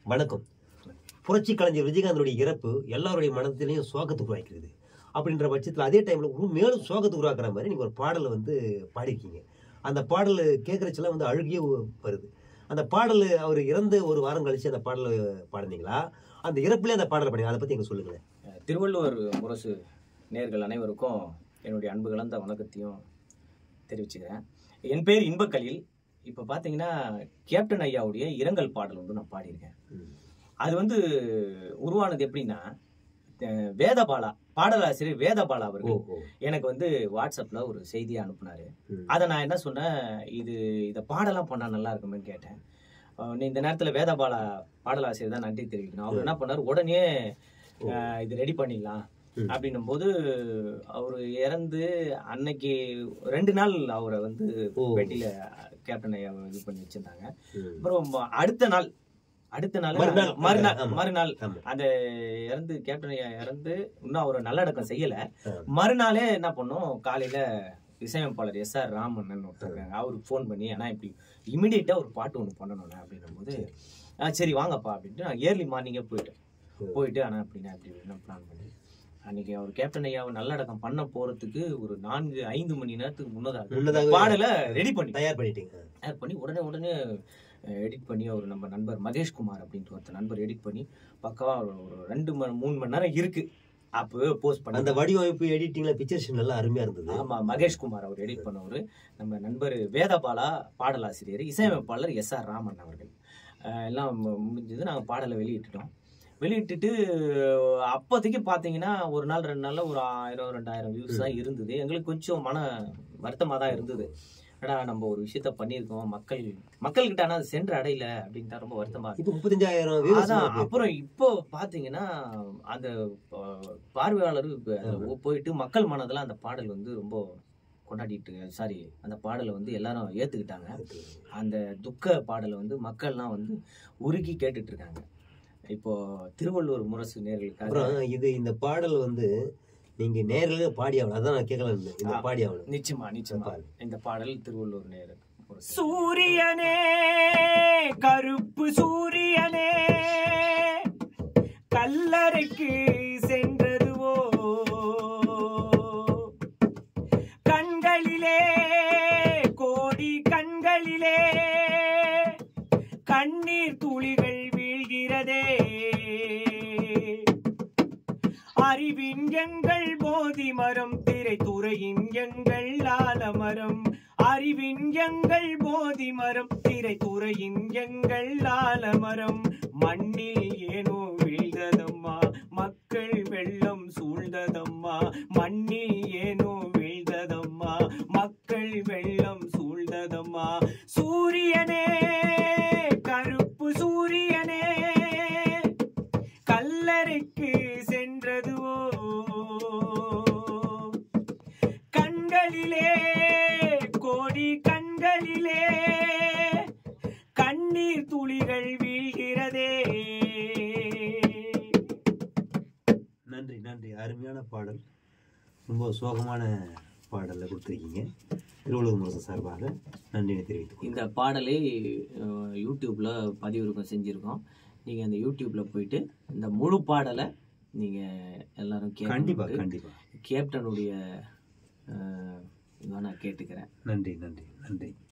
வணக்கம் புரட்சி கலைஞர் விஜயகாந்தனுடைய இறப்பு எல்லாருடைய மனத்திலையும் சோகத்துக்கு உருவாக்கிறது அப்படின்ற பட்சத்தில் அதே டைமில் மேலும் சோகத்துக்கு உருவாக்குற மாதிரி நீங்கள் ஒரு பாடலை வந்து பாடியிருக்கீங்க அந்த பாடல் கேட்குறச்செல்லாம் வந்து அழுகியே வருது அந்த பாடல் அவர் இறந்து ஒரு வாரம் கழிச்சு அந்த பாடலை பாடினீங்களா அந்த இறப்புலேயே அந்த பாடலை பாடிங்க அதை பற்றி எங்களுக்கு சொல்லுங்களேன் திருவள்ளுவர் முரசு நேர்கள் அனைவருக்கும் என்னுடைய அன்பு கலந்த வணக்கத்தையும் தெரிவிச்சுக்கிறேன் என் பேர் இன்பக்கலில் இப்போ பார்த்தீங்கன்னா கேப்டன் ஐயாவுடைய இரங்கல் பாடல் வந்து நான் பாடியிருக்கேன் அது வந்து உருவானது எப்படின்னா அஹ் வேதபாலா பாடலாசிரியர் வேதபாலா ஓ அவர்கள் ஓ எனக்கு வந்து வாட்ஸ்அப்ல ஒரு செய்தியை அனுப்புனாரு ம். அதை நான் என்ன சொன்னேன் இது இதை பாடலாம் பண்ணா நல்லா இருக்குமேன்னு கேட்டேன் அஹ் நீ இந்த நேரத்துல வேதபாலா பாடலாசிரியர் தான் நன்றி தெரிவிக்கணும் அவர் என்ன பண்ணார் உடனே ஓ. அஹ் இது ரெடி பண்ணிடலாம் ம். அப்படின்னும் போது அவர் இறந்து அன்னைக்கு ரெண்டு நாள் அவரை வந்து ஓ. பெட்டியில கேப்டன் ஐயா இது பண்ணி வச்சிருந்தாங்க ம். அப்புறம் அடுத்த நாள் அடுத்த நாள் மறுநாள். மறுநாள் ஆமா. மறுநாள் ஆமா. அந்த இறந்து கேப்டன் ஐயா இறந்து இன்னும் அவர் நல்லடக்கம் செய்யல ஆ. மறுநாளே என்ன பண்ணோம் காலையில இசையமைப்பாளர் எஸ் ஆர் ராமன் ஒருத்தர் அவருக்கு ஃபோன் பண்ணி ஆனா இப்படி இமிடியேட்டா ஒரு பாட்டு ஒன்று பண்ணணும் அப்படின்னும் போது "ஆ, சரி வாங்கப்பா அப்படின்ட்டு நான் ஏர்லி மார்னிங்கே போயிட்டேன் ம். போயிட்டு ஆனா அப்படின்னா இப்படி என்ன பிளான் பண்ணி அன்னைக்கு அவர் கேப்டன் ஐயாவை நல்லடக்கம் பண்ண போறதுக்கு ஒரு நான்கு ஐந்து மணி நேரத்துக்கு முன்னதாக முன்னதாகவே பாடலை ரெடி பண்ணி தயார் பண்ணிட்டீங்க ஆட் பண்ணி உடனே உடனே எடிட் பண்ணி அவர் நம்ம நண்பர் மகேஷ்குமார் அப்படின்ட்டு ஒருத்தர் நண்பர் எடிட் பண்ணி பக்காவா ஒரு ஒரு ரெண்டு மணி மூணு மணி நேரம் இருக்கு அப்போ போஸ்ட் பண்ணி அந்த வடிவமைப்பு எடிட்டிங்ல பிக்சர்ஸ் நல்லா அருமையா இருந்தது ஆமா மகேஷ்குமார் அவர் எடிட் பண்ணவர் நம்ம நண்பர் வேதபாலா பாடலாசிரியர் இசையமைப்பாளர் எஸ் ஆர் ராமன் அவர்கள் அஹ் எல்லாம் மு- முடிஞ்சது நாங்கள் பாடலை வெளியிட்டுட்டோம் வெளியிட்டுட்டு அப்போதைக்கு பார்த்தீங்கன்னா ஒரு நாள் ரெண்டு நாள்ல ஒரு ஆயிரம் ரெண்டாயிரம் வியூஸ் தான் இருந்தது எங்களுக்கு கொஞ்சம் மன வருத்தமாக தான் இருந்தது அடா நம்ம ஒரு விஷயத்த பண்ணியிருக்கோம் மக்கள் மக்கள்கிட்ட ஆனால் அது சென்று அடையல அப்படின்னு தான் ரொம்ப வருத்தமா இருக்கு இப்போ முப்பத்தஞ்சாயிரம் viewers அதான் இருக்கு. அப்புறம் இப்போ பாத்தீங்கன்னா அந்த பா- பார்வையாளர் இப்ப அதுல போயிட்டு மக்கள் மனதுல அந்த பாடல் வந்து ரொம்ப கொண்டாடிட்டு சாரி அந்த பாடலை வந்து எல்லாரும் ஏத்துக்கிட்டாங்க அந்த துக்க பாடலை வந்து மக்கள்லாம் வந்து உருகி கேட்டுட்டு இருக்காங்க இப்போ திருவள்ளுவர் முரசு நேர்களுக்காக அப்புறம் இது இந்த பாடல் வந்து நீங்க நேரில் பாடி ஆகணும் அதான் நான் கேட்கலாம் இருந்தேன். இந்த ஆ. பாடி ஆகணும் நிச்சயமா நிச்சயமா பாடல். இந்த பாடல் திருவள்ளுவர் நேரு சூரியனே கருப்பு சூரியனே கல்லறைக்கு சென்றதுவோ கண்களிலே கோடி கண்களிலே கண்ணீர் துளிகள் வீழ்கிறதே அறிவின் எங்கள் போதி மரம் திரைத்துறையின் எங்கள் ஆலமரம் அறிவின் எங்கள் போதி மரம் திரைத்துறையின் எங்கள் ஆலமரம் மண்ணில் ஏனோ வீழ்ந்ததம்மா மக்கள் வெள்ளம் சூழ்ந்ததம்மா மண்ணில் ஏனோ வீழ்ந்ததம்மா மக்கள் வெள்ளம் சூழ்ந்ததம்மா சூரியனே கருப்பு சூரியனே கல்லறைக்கு சென்றதுவோ கண்களிலே கோடி கண்களிலே கண்ணீர் துளிகள் வீழ்கிறதே நன்றி நன்றி அருமையான பாடல் ரொம்ப சோகமான பாடலில் கொடுத்துருக்கீங்க திருவள்ளுவர் முரசு சார்பாக நன்றினை தெரிவித்துக் இந்த பாடலை அஹ், யூடியூப்ல பதிவிறக்கம் செஞ்சிருக்கோம் நீங்க அந்த யூடியூப்ல போயிட்டு இந்த முழு பாடலை நீங்க எல்லாரும் கண்டிப்பா கேட்கணும் கண்டிப்பா கேப்டனுடைய அஹ், இதை நான் கேட்டுக்கிறேன் நன்றி நன்றி நன்றி